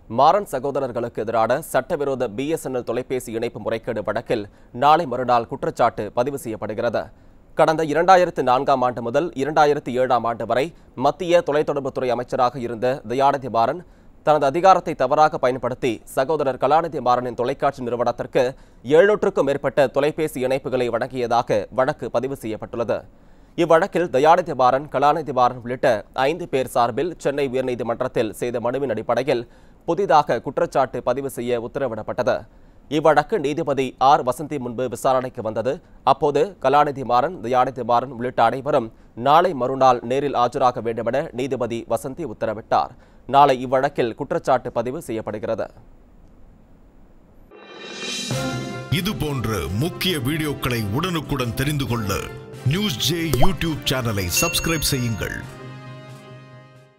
மாறன் சகோதரர்களுக்கு எதிரான சட்டவிரோத பிஎஸ்என்எல் தொலைபேசி இணைப்பு முறைகேடு வழக்கில் நாளை மறுநாள் குற்றச்சாட்டு பதிவு செய்யப்படுகிறது கடந்த இரண்டாயிரத்து நான்காம் ஆண்டு முதல் இரண்டாயிரத்து ஏழாம் ஆண்டு வரை மத்திய தொலைத்தொடர்புத்துறை அமைச்சராக இருந்த தயாநிதி மாறன் தனது அதிகாரத்தை தவறாக பயன்படுத்தி சகோதரர் கலாநிதி மாறனின் தொலைக்காட்சி நிறுவனத்திற்கு எழுநூற்றுக்கும் மேற்பட்ட தொலைபேசி இணைப்புகளை வழங்கியதாக வழக்கு பதிவு செய்யப்பட்டுள்ளது இவ்வழக்கில் தயாநிதி மாறன் கலாநிதி மாறன் உள்ளிட்ட ஐந்து பேர் சார்பில் சென்னை உயர்நீதிமன்றத்தில் செய்த மனுவின் அடிப்படையில் புதிதாக குற்றச்சாட்டு பதிவு செய்ய உத்தரவிடப்பட்டது இவ்வழக்கு நீதிபதி ஆர் வசந்தி முன்பு விசாரணைக்கு வந்தது அப்போது கலாநிதி மாறன் தயாநிதி மாறன் உள்ளிட்ட அனைவரும் நாளை மறுநாள் நேரில் ஆஜராக வேண்டுமென நீதிபதி வசந்தி உத்தரவிட்டார் நாளை இவ்வழக்கில் குற்றச்சாட்டு பதிவு செய்யப்படுகிறது இது போன்ற முக்கிய வீடியோக்களை உடனுக்குடன் தெரிந்து கொள்ள நியூஸ் ஜே யூடியூப் சேனலை சப்ஸ்கிரைப் செய்யுங்கள்